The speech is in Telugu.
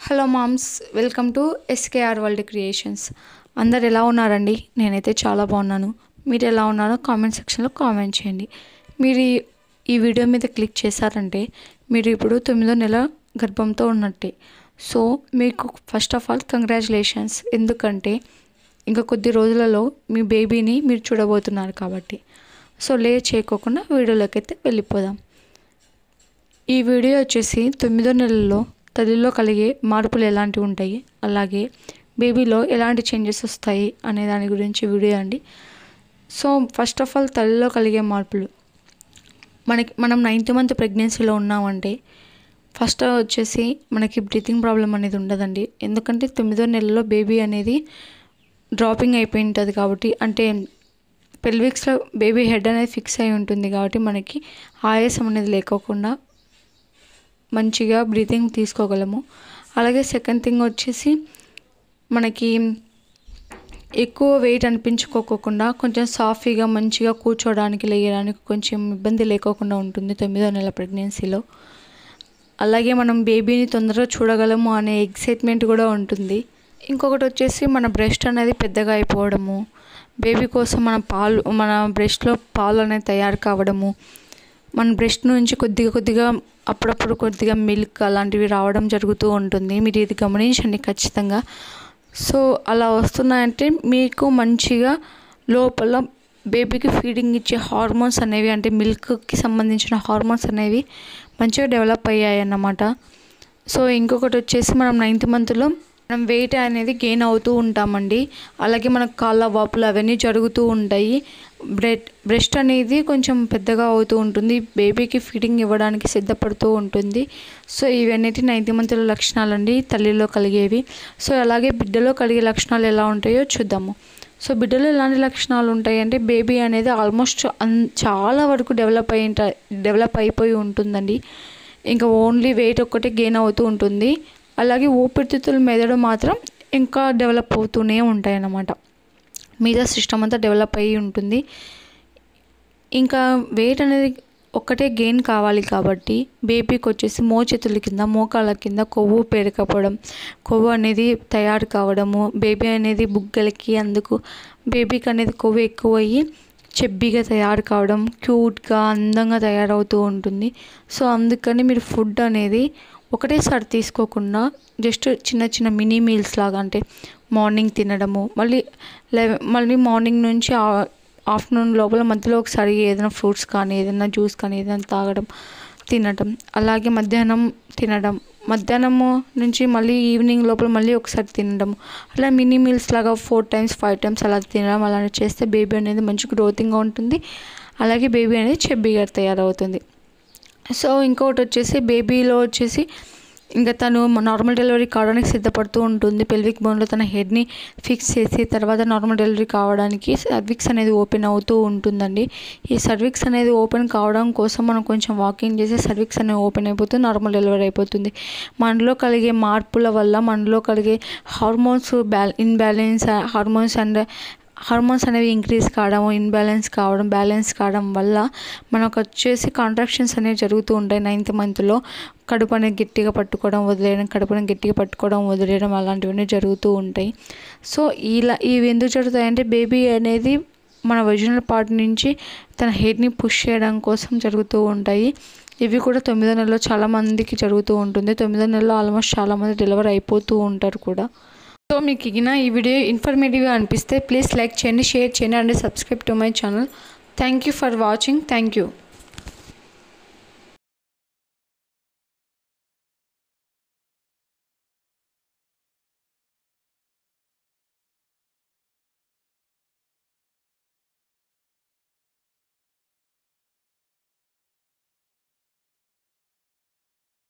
hello moms welcome to SKR world creations అందరు ఎలా ఉన్నారండి నేనైతే చాలా బాగున్నాను మీరు ఎలా ఉన్నారో కామెంట్ సెక్షన్లో కామెంట్ చేయండి మీరు ఈ- ఈ వీడియో మీద క్లిక్ చేశారంటే మీరు ఇప్పుడు తొమ్మిదో నెల గర్భంతో ఉన్నట్టే సో మీకు ఫస్ట్ ఆఫ్ ఆల్ కంగ్రాచులేషన్స్ ఎందుకంటే ఇంకా కొద్ది రోజులలో మీ బేబీని మీరు చూడబోతున్నారు కాబట్టి సో లే చేయకోకుండా వీడియోలోకి అయితే వెళ్ళిపోదాం ఈ వీడియో వచ్చేసి తొమ్మిదో నెలల్లో తల్లిలో కలిగే మార్పులు ఎలాంటివి ఉంటాయి అలాగే బేబీలో ఎలాంటి చేంజెస్ వస్తాయి అనే దాని గురించి వీడియో అండి సో ఫస్ట్ ఆఫ్ ఆల్ తల్లిలో కలిగే మార్పులు మనకి మనం నైన్త్ మంత్ ప్రెగ్నెన్సీలో ఉన్నామంటే ఫస్ట్ వచ్చేసి మనకి బ్రీతింగ్ ప్రాబ్లం అనేది ఉండదండి ఎందుకంటే తొమ్మిదో నెలలో బేబీ అనేది డ్రాపింగ్ అయిపోయి ఉంటుంది కాబట్టి అంటే పెల్విక్స్లో బేబీ హెడ్ అనేది ఫిక్స్ అయి ఉంటుంది కాబట్టి మనకి ఆయాసం అనేది లేకోకుండా మంచిగా బ్రీతింగ్ తీసుకోగలము అలాగే సెకండ్ థింగ్ వచ్చేసి మనకి ఎక్కువ వెయిట్ అనిపించుకోకుండా కొంచెం సాఫీగా మంచిగా కూర్చోవడానికి లేయడానికి కొంచెం ఇబ్బంది లేకోకుండా ఉంటుంది తొమ్మిదో నెల ప్రెగ్నెన్సీలో అలాగే మనం బేబీని తొందరగా చూడగలము అనే ఎక్సైట్మెంట్ కూడా ఉంటుంది ఇంకొకటి వచ్చేసి మన బ్రెస్ట్ అనేది పెద్దగా అయిపోవడము బేబీ కోసం మన పాలు మన బ్రెస్ట్లో పాలు అనేది తయారు కావడము మన బ్రెస్ట్ నుంచి కొద్దిగా కొద్దిగా అప్పుడప్పుడు కొద్దిగా మిల్క్ అలాంటివి రావడం జరుగుతూ ఉంటుంది మీరు ఇది గమనించండి ఖచ్చితంగా సో అలా వస్తున్నాయంటే మీకు మంచిగా లోపల బేబీకి ఫీడింగ్ ఇచ్చే హార్మోన్స్ అనేవి అంటే మిల్క్కి సంబంధించిన హార్మోన్స్ అనేవి మంచిగా డెవలప్ అయ్యాయి అన్నమాట సో ఇంకొకటి వచ్చేసి మనం నైన్త్ మంత్లో మనం వెయిట్ అనేది గెయిన్ అవుతూ ఉంటామండి అలాగే మనకు కాళ్ళ వాపులు అవన్నీ జరుగుతూ ఉంటాయి బ్రెడ్ బ్రెస్ట్ అనేది కొంచెం పెద్దగా అవుతూ ఉంటుంది బేబీకి ఫీడింగ్ ఇవ్వడానికి సిద్ధపడుతూ ఉంటుంది సో ఇవన్నిటి నైన్త్ మంత్ల లక్షణాలండి తల్లిలో కలిగేవి సో అలాగే బిడ్డలో కలిగే లక్షణాలు ఎలా ఉంటాయో చూద్దాము సో బిడ్డలో ఎలాంటి లక్షణాలు ఉంటాయి అంటే బేబీ అనేది ఆల్మోస్ట్ అన్ చాలా వరకు డెవలప్ అయి డెవలప్ అయిపోయి ఉంటుందండి ఇంకా ఓన్లీ వెయిట్ ఒక్కటే గెయిన్ అవుతూ ఉంటుంది అలాగే ఊపిరితిత్తుల మెదడు మాత్రం ఇంకా డెవలప్ అవుతూనే ఉంటాయి అన్నమాట మీద సిస్టమ్ అంతా డెవలప్ అయ్యి ఉంటుంది ఇంకా వెయిట్ అనేది ఒక్కటే గెయిన్ కావాలి కాబట్టి బేబీకి వచ్చేసి మోచేతుల కింద మోకాళ్ళ కింద కొవ్వు పేరుకపోవడం కొవ్వు అనేది తయారు కావడము బేబీ అనేది బుగ్గలకి అందుకు బేబీకి అనేది కొవ్వు ఎక్కువ అయ్యి చెబ్బిగా తయారు కావడం క్యూట్గా అందంగా తయారవుతూ ఉంటుంది సో అందుకని మీరు ఫుడ్ అనేది ఒకటేసారి తీసుకోకుండా జస్ట్ చిన్న చిన్న మినీ మీల్స్ లాగా అంటే మార్నింగ్ తినడము మళ్ళీ లెవెన్ మళ్ళీ మార్నింగ్ నుంచి ఆ- ఆఫ్టర్నూన్ లోపల మధ్యలో ఒకసారి ఏదైనా ఫ్రూట్స్ కానీ ఏదైనా జ్యూస్ కానీ ఏదైనా తాగడం తినడం అలాగే మధ్యాహ్నం తినడం మధ్యాహ్నము నుంచి మళ్ళీ ఈవినింగ్ లోపల మళ్ళీ ఒకసారి తినడం అలా మినీ మీల్స్ లాగా ఫోర్ టైమ్స్ ఫైవ్ టైమ్స్ అలా తినడం అలా చేస్తే బేబీ అనేది మంచి గ్రోతింగ్గా ఉంటుంది అలాగే బేబీ అనేది చెబ్బిగా తయారవుతుంది సో ఇంకొకటి వచ్చేసి బేబీలో వచ్చేసి ఇంకా తను నార్మల్ డెలివరీ కావడానికి సిద్ధపడుతూ ఉంటుంది పెల్విక్ బోన్లో తన హెడ్ని ఫిక్స్ చేసి తర్వాత నార్మల్ డెలివరీ కావడానికి సర్విక్స్ అనేది ఓపెన్ అవుతూ ఉంటుందండి ఈ సర్విక్స్ అనేది ఓపెన్ కావడం కోసం మనం కొంచెం వాకింగ్ చేసి సర్విక్స్ అనేది ఓపెన్ అయిపోతుంది నార్మల్ డెలివరీ అయిపోతుంది మనలో కలిగే మార్పుల వల్ల మనలో కలిగే హార్మోన్స్ బ్యాల్ ఇన్బ్యాలెన్స్ హార్మోన్స్ అండ్ హార్మోన్స్ అనేవి ఇంక్రీజ్ కావడం ఇన్బ్యాలెన్స్ కావడం బ్యాలెన్స్ కావడం వల్ల మనకు వచ్చేసి కాంట్రాక్షన్స్ అనేవి జరుగుతూ ఉంటాయి నైన్త్ మంత్లో కడుపు అనేది గట్టిగా పట్టుకోవడం వదిలేయడం కడుపుని గట్టిగా పట్టుకోవడం వదిలేయడం అలాంటివన్నీ జరుగుతూ ఉంటాయి సో ఇలా ఇవి ఎందుకు జరుగుతాయంటే బేబీ అనేది మన ఒరిజినల్ పార్ట్ నుంచి తన హెడ్ని పుష్ చేయడం కోసం జరుగుతూ ఉంటాయి ఇవి కూడా తొమ్మిదో నెలలో చాలా మందికి జరుగుతూ ఉంటుంది తొమ్మిదో నెలలో ఆల్మోస్ట్ చాలా మంది డెలివరీ అయిపోతూ ఉంటారు కూడా సో మీకు ఇగిన ఈ వీడియో ఇన్ఫర్మేటివ్గా అనిపిస్తే ప్లీజ్ లైక్ చేయండి షేర్ చేయండి and subscribe to my channel thank you for watching thank you